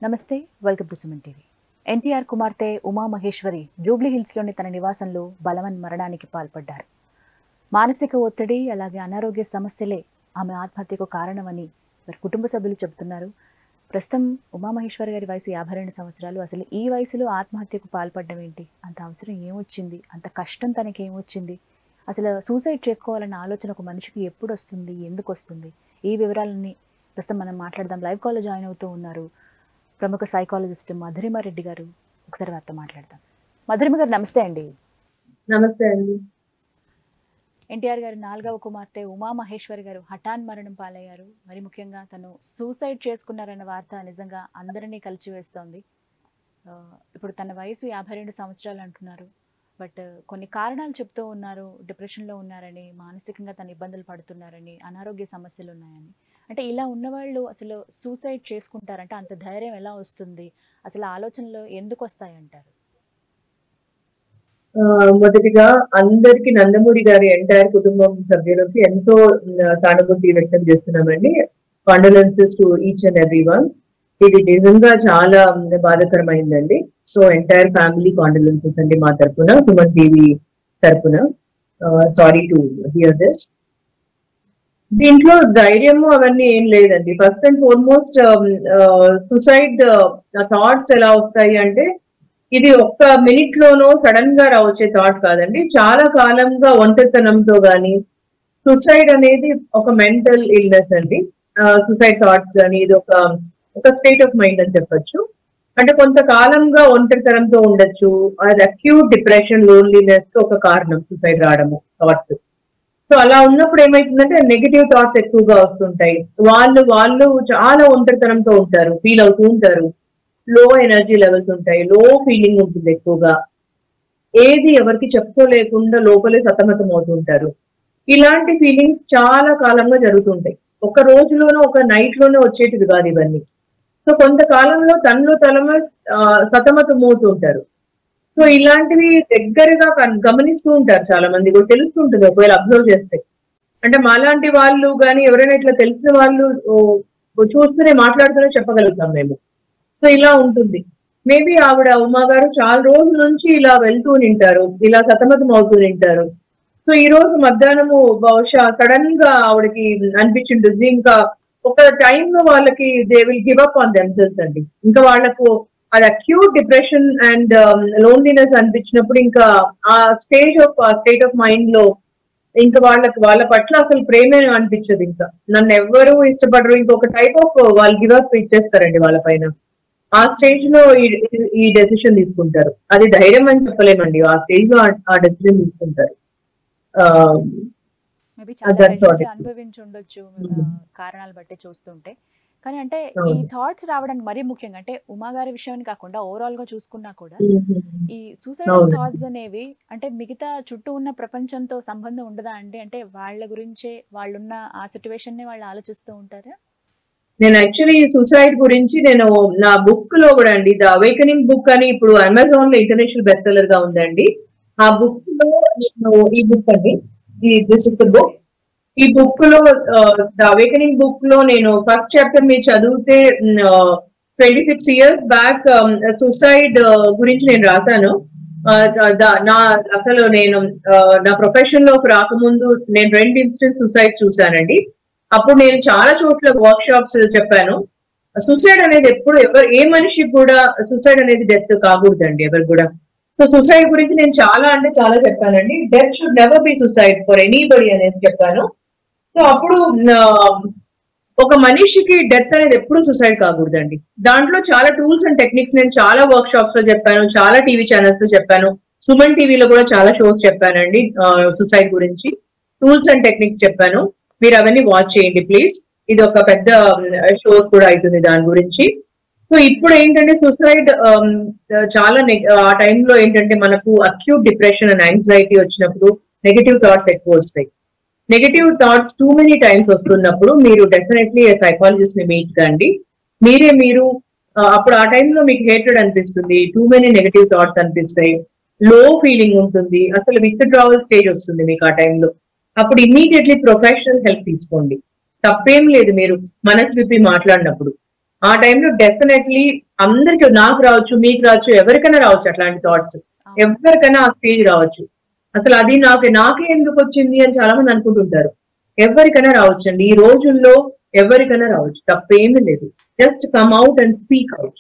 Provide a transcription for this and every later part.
నమస్తే welcome to Suman TV NTR కుమార్తె Uma Maheshwari Jubilee హిల్స్లోని తన నివాసంలో బలవన్ మరణానికి పాల్పడ్డారు మానసిక ఒత్తిడి అలాగే అనారోగ్య సమస్యలే ఆమె ఆత్మహత్యకు కారణమని వారి కుటుంబ సభ్యులు చెబుతున్నారు ప్రస్తుతం ఉమామహేశ్వరి గారి వయసు యాభై రెండు సంవత్సరాలు అసలు ఈ వయసులో ఆత్మహత్యకు పాల్పడడం ఏంటి అంత అవసరం ఏమొచ్చింది అంత కష్టం తనకి ఏమొచ్చింది అసలు సూసైడ్ చేసుకోవాలన్న ఆలోచన ఒక మనిషికి ఎప్పుడు వస్తుంది ఎందుకు వస్తుంది ఈ వివరాలన్నీ ప్రస్తుతం మనం మాట్లాడదాం లైవ్ కాల్లో జాయిన్ అవుతూ ఉన్నారు ప్రముఖ సైకాలజిస్ట్ మధురిమ రెడ్డి గారు ఒకసారి వారితో మాట్లాడదాం మధురిమ గారు నమస్తే అండి నమస్తే అండి ఎన్టీఆర్ గారి నాలుగవ కుమార్తె ఉమా మహేశ్వరి గారు హఠాన్ మరణం పాలయ్యారు మరి ముఖ్యంగా తను సూసైడ్ చేసుకున్నారన్న వార్త నిజంగా అందరినీ కలిచివేస్తోంది ఆ, ఇప్పుడు తన వయసు యాభై రెండు సంవత్సరాలు అంటున్నారు బట్ కొన్ని కారణాలు చెప్తూ ఉన్నారు డిప్రెషన్లో ఉన్నారని మానసికంగా తను ఇబ్బందులు పడుతున్నారని అనారోగ్య సమస్యలు ఉన్నాయని అంటే ఇలా ఉన్నవాళ్ళు అసలు సూసైడ్ చేసుకుంటారంటే అంత ధైర్యం ఎలా వస్తుంది అసలు ఆ ఆలోచనలు ఎందుకు వస్తాయంటారు ఆ, మొదటిగా అందరికి నందమూరి గారి ఎంటైర్ కుటుంబం సభ్యులకి ఎంతో ఆ, సానుభూతి వ్యక్తం చేస్తున్నామండి condolences to each and every one ఇది నిజంగా చాలా బాధాకరమైందండి సో ఎంటైర్ ఫ్యామిలీ కాండోలెన్సెస్ అండి మా తరపున సుమన్ టీవీ తరపున సారీ టు హియర్ దిస్ దీంట్లో ధైర్యము అవన్నీ ఏం లేదండి first and foremost suicide thoughts ఎలా వస్తాయి అంటే ఇది ఒక్క మినిట్ లోనో సడన్ గా రావచ్చే థాట్ కాదండి చాలా కాలంగా ఒంటరితనంతో గాని సుసైడ్ అనేది ఒక మెంటల్ ఇల్నెస్ అండి సుసైడ్ థాట్స్ కానీ ఇది ఒక ఒక స్టేట్ ఆఫ్ మైండ్ అని చెప్పొచ్చు అంటే కొంతకాలంగా ఒంటరితనంతో ఉండొచ్చు అది అక్యూట్ డిప్రెషన్ లోన్లీనెస్ ఒక కారణం సుసైడ్ రావడము థాట్స్ సో అలా ఉన్నప్పుడు ఏమైతుందంటే నెగిటివ్ థాట్స్ ఎక్కువగా వస్తుంటాయి వాళ్ళు వాళ్ళు చాలా ఒంటరితనంతో ఉంటారు ఫీల్ అవుతూ ఉంటారు లో ఎనర్జీ లెవెల్స్ ఉంటాయి లో ఫీలింగ్ ఉంటుంది ఎక్కువగా ఏది ఎవరికి చెప్పుకోలేకుండా లోపలే సతమతం అవుతుంటారు ఇలాంటి ఫీలింగ్స్ చాలా కాలంగా జరుగుతుంటాయి ఒక రోజులోనో ఒక నైట్ లోనే వచ్చేటివి కాదు ఇవన్నీ సో కొంతకాలంలో తనలో తలమ సతమతం అవుతుంటారు సో ఇలాంటివి దగ్గరగా కన్- గమనిస్తూ ఉంటారు చాలా మంది కూడా తెలుస్తుంటుంది ఒకవేళ అబ్జర్వ్ చేస్తే అంటే మాలాంటి వాళ్ళు కానీ ఎవరైనా ఇట్లా తెలిసిన వాళ్ళు ఓ, ఓ చూస్తూనే మాట్లాడుతూనే చెప్పగలుగుతాం మేము సో ఇలా ఉంటుంది మేబీ ఆవిడ ఉమా గారు చాలా రోజుల నుంచి ఇలా వెళ్తూ నింటారు ఇలా సతమతం అవుతూ నింటారు సో ఈ రోజు మధ్యాహ్నము బహుశా సడన్ గా ఆవిడకి అనిపించింటుంది ఇంకా ఒక time లో వాళ్ళకి they will give up on themselves అండి ఇంకా వాళ్ళకు అది అక్యూట్ డిప్రెషన్ అండ్ లోన్లీనెస్ అనిపించినప్పుడు ఇంకా ఆ stage of state of mind లో ఇంకా వాళ్ళకి వాళ్ళ పట్ల అసలు ప్రేమే అనిపించదు ఇంకా నన్ను ఎవ్వరూ ఇష్టపడరు ఇంకొక టైప్ ఆఫ్ వాళ్ళు గివ్ అప్ ఇచ్చేస్తారండి వాళ్ళ పైన ఆ స్టేజ్ లో ఈ- ఈ- ఈ డెసిషన్ తీసుకుంటారు అది ధైర్యం అని చెప్పలేమండి ఆ స్టేజ్ లో ఆ- ఆ డెసిషన్ తీసుకుంటారు ఆ, మేబీ చాలా That's what pressure it is. అనుభవించి ఉండొచ్చు Mhm. ఆ, కారణాలు బట్టి చూస్తుంటే కానీ అంటే ఈ అవును. థాట్స్ రావడానికి మరీ ముఖ్యంగా అంటే ఉమా గారి విషయాన్ని కాకుండా ఓవరాల్ గా చూసుకున్నా కూడా ఈ సూసైడ్ అవునండి. థాట్స్ అనేవి అంటే మిగతా చుట్టూ ఉన్న ప్రపంచంతో సంబంధం ఉండదా అండి అంటే వాళ్ళ గురించే వాళ్ళున్న ఆ సిచ్యువేషన్ ని వాళ్ళు ఆలోచిస్తూ ఉంటారా నేను యాక్చువల్లీ సూసైడ్ గురించి నేను నా బుక్ లో కూడా అండి ద అవేకనింగ్ బుక్ అని ఇప్పుడు అమెజాన్ లో ఇంటర్నేషనల్ బెస్ట్ సెల్లర్ గా ఉందండి ఆ బుక్ లో నేను ఈ బుక్ అండి ఈ దిస్ ఇస్ ద బుక్ ఈ బుక్ లో ద అవేకనింగ్ బుక్ లో నేను ఫస్ట్ చాప్టర్ మీరు చదివితే twenty six years back suicide గురించి నేను రాశాను ఆ, ద- నా అసలు నేను ఆ, నా ప్రొఫెషన్ లోకి రాకముందు నేను రెండు ఇన్స్టెంట్ సూసైడ్ చూశానండి అప్పుడు నేను చాలా చోట్ల వర్క్ షాప్స్ చెప్పాను సూసైడ్ అనేది ఎప్పుడు ఎవరు ఏ మనిషికి కూడా సూసైడ్ అనేది డెత్ కాకూడదండి ఎవరు కూడా సో సూసైడ్ గురించి నేను చాలా అంటే చాలా చెప్పానండి death should never be suicide for anybody అనేది చెప్పాను సో అప్పుడు ఆ, ఒక మనిషికి డెత్ అనేది ఎప్పుడు సూసైడ్ కాకూడదండి దాంట్లో చాలా టూల్స్ అండ్ టెక్నిక్స్ నేను చాలా వర్క్ షాప్స్ లో చెప్పాను చాలా టీవీ ఛానల్స్ లో చెప్పాను సుమన్ టీవీలో కూడా చాలా షోస్ చెప్పానండి సూసైడ్ గురించి టూల్స్ అండ్ టెక్నిక్స్ చెప్పాను మీరు అవన్నీ వాచ్ చేయండి ప్లీజ్ ఇది ఒక పెద్ద షో కూడా అవుతుంది దాని గురించి సో ఇప్పుడు ఏంటంటే సూసైడ్ చాలా neg- ఆ టైంలో ఏంటంటే మనకు అక్యూట్ డిప్రెషన్ అండ్ యాంగ్జైటీ వచ్చినప్పుడు నెగటివ్ థాట్స్ ఎక్కువ వస్తాయి negative thoughts too many times వస్తున్నప్పుడు మీరు డెఫినెట్లీ సైకాలజిస్ట్ ని మీట్ కండి మీరే మీరు ఆ, అప్పుడు ఆ టైంలో మీకు హేటెడ్ అనిపిస్తుంది టూ మెనీ నెగటివ్ థాట్స్ అనిపిస్తాయి లో ఫీలింగ్ ఉంటుంది అసలు విత్ డ్రావల్ స్టేజ్ వస్తుంది మీకు ఆ టైంలో అప్పుడు ఇమీడియట్లీ ప్రొఫెషనల్ హెల్ప్ తీసుకోండి తప్పేం లేదు మీరు మనసు విప్పి మాట్లాడినప్పుడు ఆ టైంలో డెఫినెట్లీ అందరికి నాకు రావచ్చు మీకు రావచ్చు ఎవరికైనా రావచ్చు అట్లాంటి థాట్స్ ఎవరికైనా ఆ స్టేజ్ రావచ్చు అసలు అది నాకు నాకే ఎందుకు వచ్చింది అని చాలా మంది అనుకుంటుంటారు ఎవరికైనా రావచ్చు అండి ఈ రోజుల్లో ఎవరికైనా రావచ్చు తప్పేమీ లేదు just come out and speak out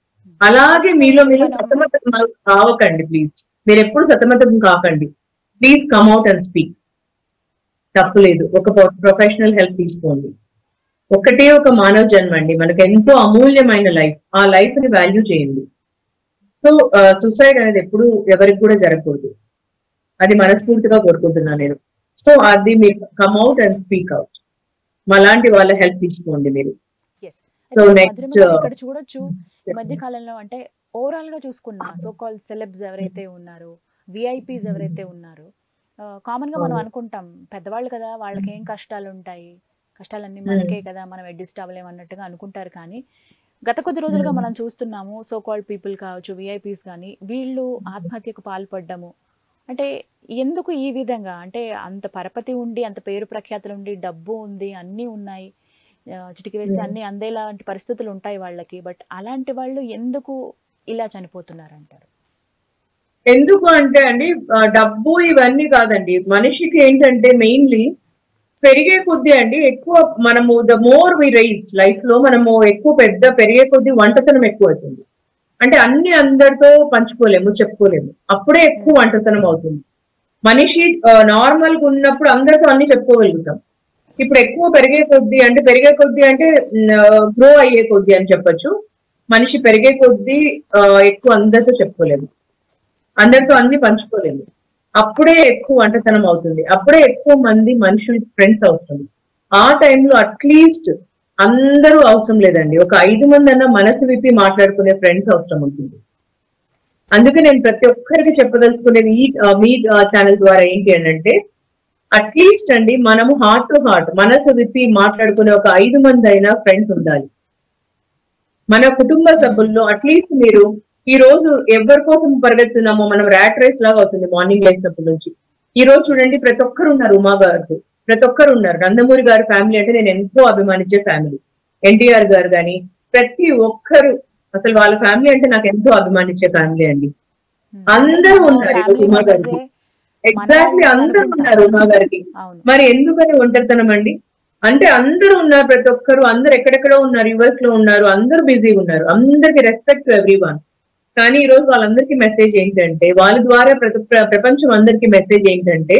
అలాగే మీలో మీరు సతమతం కావకండి ప్లీజ్ మీరు ఎప్పుడు సతమతం కాకండి please come out and speak తప్పులేదు ఒక ప్రొఫెషనల్ హెల్ప్ తీసుకోండి ఒకటే ఒక మానవ జన్మ అండి మనకు ఎంతో అమూల్యమైన లైఫ్ ఆ లైఫ్ ని వాల్యూ చేయండి సో సూసైడ్ అనేది ఎప్పుడు ఎవరికి కూడా జరగకూడదు అది మనస్ఫూర్తిగా కోరుకుంటున్నా నేను సో అది మీరు come out and speak out మాలాంటి వాళ్ళ హెల్ప్ తీసుకోండి మీరు Yes. So అయితే next, మధురిమ గారు uh, ఇక్కడ చూడొచ్చు ఈ మధ్య కాలంలో అంటే ఓవరాల్ గా చూసుకున్నా సో కాల్ సెలబ్స్ ఎవరైతే ఉన్నారో విఐపీస్ ఎవరైతే ఉన్నారో కామన్ గా మనం అవును. అనుకుంటాం పెద్దవాళ్ళు కదా వాళ్ళకి ఏం కష్టాలు ఉంటాయి కష్టాలన్నీ మనకే కదా మనం అడ్జస్ట్ అవ్వలేము అన్నట్టుగా అనుకుంటారు కానీ గత కొద్ది రోజులుగా Hmm. మనం చూస్తున్నాము సో కాల్డ్ పీపుల్ కావచ్చు విఐపీస్ కానీ వీళ్ళు ఆత్మహత్యకు పాల్పడ్డము అంటే ఎందుకు ఈ విధంగా అంటే అంత పరపతి ఉండి అంత పేరు ప్రఖ్యాతులు ఉండి డబ్బు ఉంది అన్నీ ఉన్నాయి ఆ, చిటికి వేస్తే Hmm. అన్ని అందేలాంటి పరిస్థితులు ఉంటాయి వాళ్ళకి బట్ అలాంటి వాళ్ళు ఎందుకు ఇలా చనిపోతున్నారు అంటారు ఎందుకు అంటే అండి ఆ, డబ్బు ఇవన్నీ కాదండి మనిషికి ఏంటంటే మెయిన్లీ పెరిగే కొద్దీ అండి ఎక్కువ మనము the more we rise life లో మనము ఎక్కువ పెద్ద పెరిగే కొద్దీ వంటతనం ఎక్కువ అవుతుంది అంటే అన్ని అందరితో పంచుకోలేము చెప్పుకోలేము అప్పుడే ఎక్కువ వంటతనం అవుతుంది మనిషి నార్మల్ గా ఉన్నప్పుడు అందరితో అన్ని చెప్పుకోగలుగుతాం ఇప్పుడు ఎక్కువ పెరిగే కొద్దీ అంటే పెరిగే కొద్దీ అంటే గ్రో అయ్యే కొద్దీ అని చెప్పొచ్చు మనిషి పెరిగే కొద్దీ ఆ, ఎక్కువ అందరితో చెప్పుకోలేము అందరితో అన్ని పంచుకోలేము అప్పుడే ఎక్కువ వంటతనం అవుతుంది అప్పుడే ఎక్కువ మంది మనుషులు ఫ్రెండ్స్ అవుతుంది ఆ టైంలో అట్లీస్ట్ అందరూ అవసరం లేదండి ఒక ఐదు మంది అన్న మనసు విప్పి మాట్లాడుకునే ఫ్రెండ్స్ అవసరం ఉంటుంది అందుకే నేను ప్రతి ఒక్కరికి చెప్పదలుచుకునేది ఈ ఆ, మీ ఛానల్ ద్వారా ఏంటి అని అంటే అట్లీస్ట్ అండి మనము హార్ట్ టు హార్ట్ మనసు విప్పి మాట్లాడుకునే ఒక ఐదు మంది అయినా ఫ్రెండ్స్ ఉండాలి మన కుటుంబ సభ్యుల్లో అట్లీస్ట్ మీరు ఈ రోజు ఎవరి కోసం పరిగెత్తున్నామో మనం ర్యాట్ రేస్ లాగా అవుతుంది మార్నింగ్ లేచినప్పటి నుంచి ఈ రోజు చూడండి ప్రతి ఒక్కరు ఉన్నారు ఉమా గారు ప్రతి ఒక్కరు ఉన్నారు నందమూరి గారి ఫ్యామిలీ అంటే నేను ఎంతో అభిమానించే ఫ్యామిలీ ఎన్టీఆర్ గారు కానీ ప్రతి ఒక్కరు అసలు వాళ్ళ ఫ్యామిలీ అంటే నాకు ఎంతో అభిమానించే ఫ్యామిలీ అండి అందరూ ఉన్నారు ఈ రోజు ఉమా గారికి ఎగ్జాక్ట్లీ అందరూ ఉన్నారు ఉమా గారికి అవును మరి ఎందుకని ఒంటరితనం అండి అంటే అందరూ ఉన్నారు ప్రతి ఒక్కరు అందరు ఎక్కడెక్కడో ఉన్నారు యుఎస్ లో ఉన్నారు అందరూ బిజీ ఉన్నారు అందరికి రెస్పెక్ట్ టు ఎవ్రీ వన్ కానీ ఈ రోజు వాళ్ళందరికీ మెసేజ్ ఏంటంటే వాళ్ళ ద్వారా ప్రతి ప్ర- ప్రపంచం అందరికీ మెసేజ్ ఏంటంటే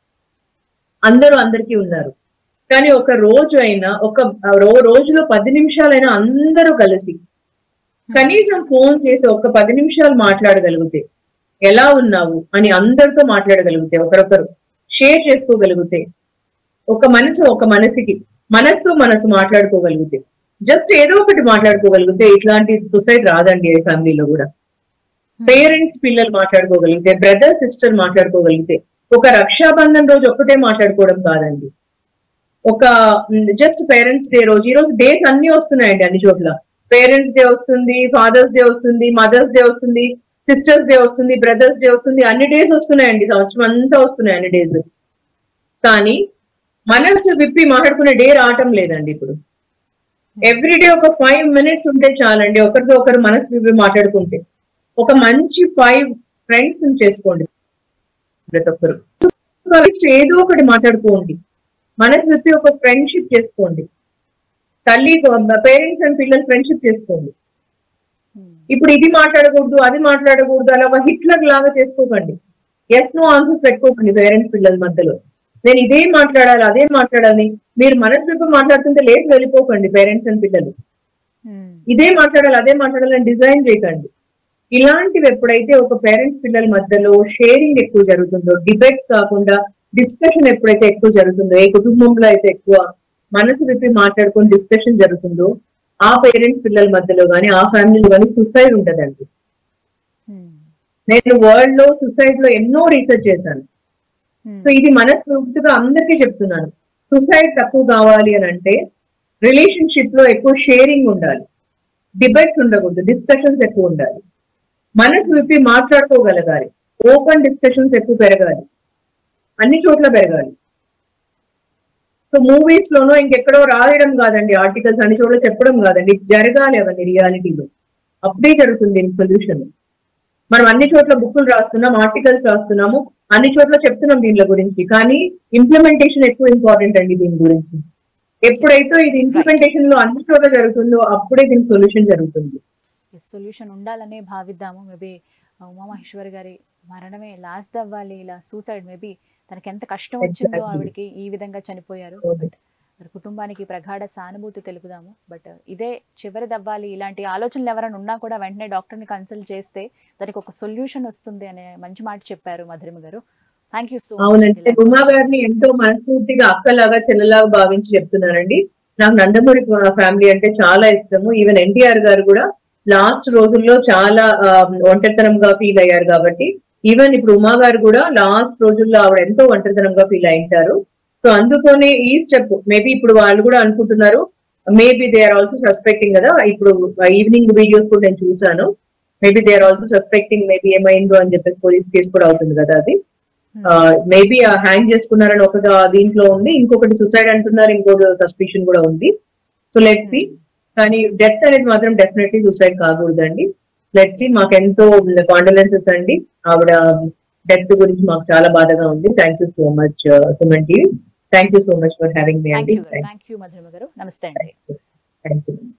అందరూ అందరికీ ఉన్నారు కానీ ఒక రోజు అయినా ఒక రో- రోజులో పది నిమిషాలైనా అందరూ కలిసి కనీసం ఫోన్ చేసి ఒక పది నిమిషాలు మాట్లాడగలిగితే ఎలా ఉన్నావు అని అందరితో మాట్లాడగలిగితే ఒకరొకరు షేర్ చేసుకోగలిగితే ఒక మనసు ఒక మనసుకి మనసుతో మనసు మాట్లాడుకోగలిగితే జస్ట్ ఏదో ఒకటి మాట్లాడుకోగలిగితే ఇట్లాంటి సొసైటీ రాదండి ఏ ఫ్యామిలీలో కూడా పేరెంట్స్ పిల్లలు మాట్లాడుకోగలిగితే బ్రదర్ సిస్టర్ మాట్లాడుకోగలిగితే ఒక రక్షాబంధన్ రోజు ఒక్కటే మాట్లాడుకోవడం కాదండి ఒక జస్ట్ పేరెంట్స్ డే రోజు ఈ రోజు డేస్ అన్ని వస్తున్నాయండి అన్ని చోట్ల పేరెంట్స్ డే వస్తుంది ఫాదర్స్ డే వస్తుంది మదర్స్ డే వస్తుంది సిస్టర్స్ డే వస్తుంది బ్రదర్స్ డే వస్తుంది అన్ని డేస్ వస్తున్నాయండి సంవత్సరం అంతా వస్తున్నాయి అన్ని డేస్ కానీ మనసు విప్పి మాట్లాడుకునే డే రావటం లేదండి ఇప్పుడు ఎవ్రీ డే ఒక ఫైవ్ మినిట్స్ ఉంటే చాలండి ఒకరితో ఒకరు మనసు విప్పి మాట్లాడుకుంటే ఒక మంచి ఫైవ్ ఫ్రెండ్స్ చేసుకోండి ప్రతి ఒక్కరు Just ఏదో ఒకటి మాట్లాడుకోండి మనసు విప్పి ఒక ఫ్రెండ్షిప్ చేసుకోండి తల్లి పేరెంట్స్ అండ్ పిల్లలు ఫ్రెండ్షిప్ చేసుకోండి ఇప్పుడు ఇది మాట్లాడకూడదు అది మాట్లాడకూడదు అలా ఒక హిట్లర్ లాగా చేసుకోకండి ఎస్ నో ఆన్సర్స్ పెట్టుకోకండి పేరెంట్స్ పిల్లల మధ్యలో నేను ఇదే మాట్లాడాలి అదే మాట్లాడాలి మీరు మనసు విప్పి మాట్లాడుతుంటే లేట్ వెళ్ళిపోకండి పేరెంట్స్ అండ్ పిల్లలు ఇదే మాట్లాడాలి అదే మాట్లాడాలని డిజైన్ చేయకండి ఇలాంటివి ఎప్పుడైతే ఒక పేరెంట్స్ పిల్లల మధ్యలో షేరింగ్ ఎక్కువ జరుగుతుందో డిబేట్ కాకుండా డిస్కషన్ ఎప్పుడైతే ఎక్కువ జరుగుతుందో ఏ కుటుంబంలో అయితే ఎక్కువ మనసు విప్పి మాట్లాడుకొని డిస్కషన్ జరుగుతుందో ఆ పేరెంట్స్ పిల్లల మధ్యలో కానీ ఆ ఫ్యామిలీలో కానీ సుసైడ్ ఉంటదండి నేను వరల్డ్ లో సుసైడ్ లో ఎన్నో రీసెర్చ్ చేశాను సో ఇది మనస్ఫూర్తిగా అందరికీ చెప్తున్నాను సుసైడ్ తక్కువ కావాలి అని అంటే రిలేషన్షిప్ లో ఎక్కువ షేరింగ్ ఉండాలి డిబేట్స్ ఉండకూడదు డిస్కషన్స్ ఎక్కువ ఉండాలి మనసు విప్పి మాట్లాడుకోగలగాలి ఓపెన్ డిస్కషన్స్ ఎక్కువ పెరగాలి అన్ని చోట్ల పెరగాలి సో మూవీస్ లోనో ఇంకెక్కడో రాయడం కాదండి ఆర్టికల్స్ అన్ని చోట్ల చెప్పడం కాదండి జరగాలి అవన్నీ రియాలిటీలో అప్పుడే జరుగుతుంది దీనికి సొల్యూషన్ మనం అన్ని చోట్ల బుక్కులు రాస్తున్నాం ఆర్టికల్స్ రాస్తున్నాము అన్ని చోట్ల చెప్తున్నాం దీనిల గురించి కానీ ఇంప్లిమెంటేషన్ ఎక్కువ ఇంపార్టెంట్ అండి దీని గురించి ఎప్పుడైతే ఇది ఇంప్లిమెంటేషన్ లో అన్ని చోట్ల జరుగుతుందో అప్పుడే దీనికి సొల్యూషన్ జరుగుతుంది సొల్యూషన్ ఉండాలనే భావిద్దాము మేబీ ఉమామహేశ్వరి గారి మరణమే లాస్ట్ అవ్వాలి ఇలా సూసైడ్ మేబీ తనకి ఎంత కష్టం వచ్చిందో Exactly. ఆవిడకి ఈ విధంగా చనిపోయారు అవును. బట్ మరి కుటుంబానికి ప్రగాఢ సానుభూతి తెలుపుదాము బట్ ఇదే చివరిది అవ్వాలి ఇలాంటి ఆలోచనలు ఎవరైనా ఉన్నా కూడా వెంటనే డాక్టర్ని కన్సల్ట్ చేస్తే దానికి ఒక సొల్యూషన్ వస్తుంది అనే మంచి మాట చెప్పారు మధురిమ గారు థ్యాంక్ యూ సో అవునంటే ఉమా గారిని ఎంతో మనస్ఫూర్తిగా అక్కలాగా చెల్లెలాగా భావించి చెప్తున్నానండి నాకు నందమూరి ఫ్యామిలీ అంటే చాలా ఇష్టము ఈవెన్ ఎన్టీఆర్ గారు కూడా లాస్ట్ రోజుల్లో చాలా ఆ, ఒంటరితనంగా ఫీల్ అయ్యారు కాబట్టి ఈవెన్ ఇప్పుడు ఉమా గారు కూడా లాస్ట్ రోజుల్లో ఆవిడ ఎంతో ఒంటరితనంగా ఫీల్ అయింటారు సో అందుకనే ఈ స్టెప్ మేబీ ఇప్పుడు వాళ్ళు కూడా అనుకుంటున్నారు maybe they are also suspecting కదా ఇప్పుడు ఈవినింగ్ వీడియోస్ కూడా నేను చూసాను maybe they are also suspecting maybe ఏమైందో అని చెప్పేసి పోలీస్ కేసు కూడా అవుతుంది కదా అది మేబీ హ్యాంగ్ చేసుకున్నారని ఒక దీంట్లో ఉంది ఇంకొకటి సుసైడ్ అంటున్నారు ఇంకొక సస్పిషన్ కూడా ఉంది సో లెట్ సి కానీ డెత్ అనేది మాత్రం డెఫినెట్లీ సూసైడ్ కాకూడదండి లెట్ సి మాకు ఎంతో కాండలెన్సెస్ అండి ఆవిడ డెత్ గురించి మాకు చాలా బాధగా ఉంది thank you so much Suman TV thank you so much for having me thank అండి you thank you Madhurima garu నమస్తే అండి థ్యాంక్ యూ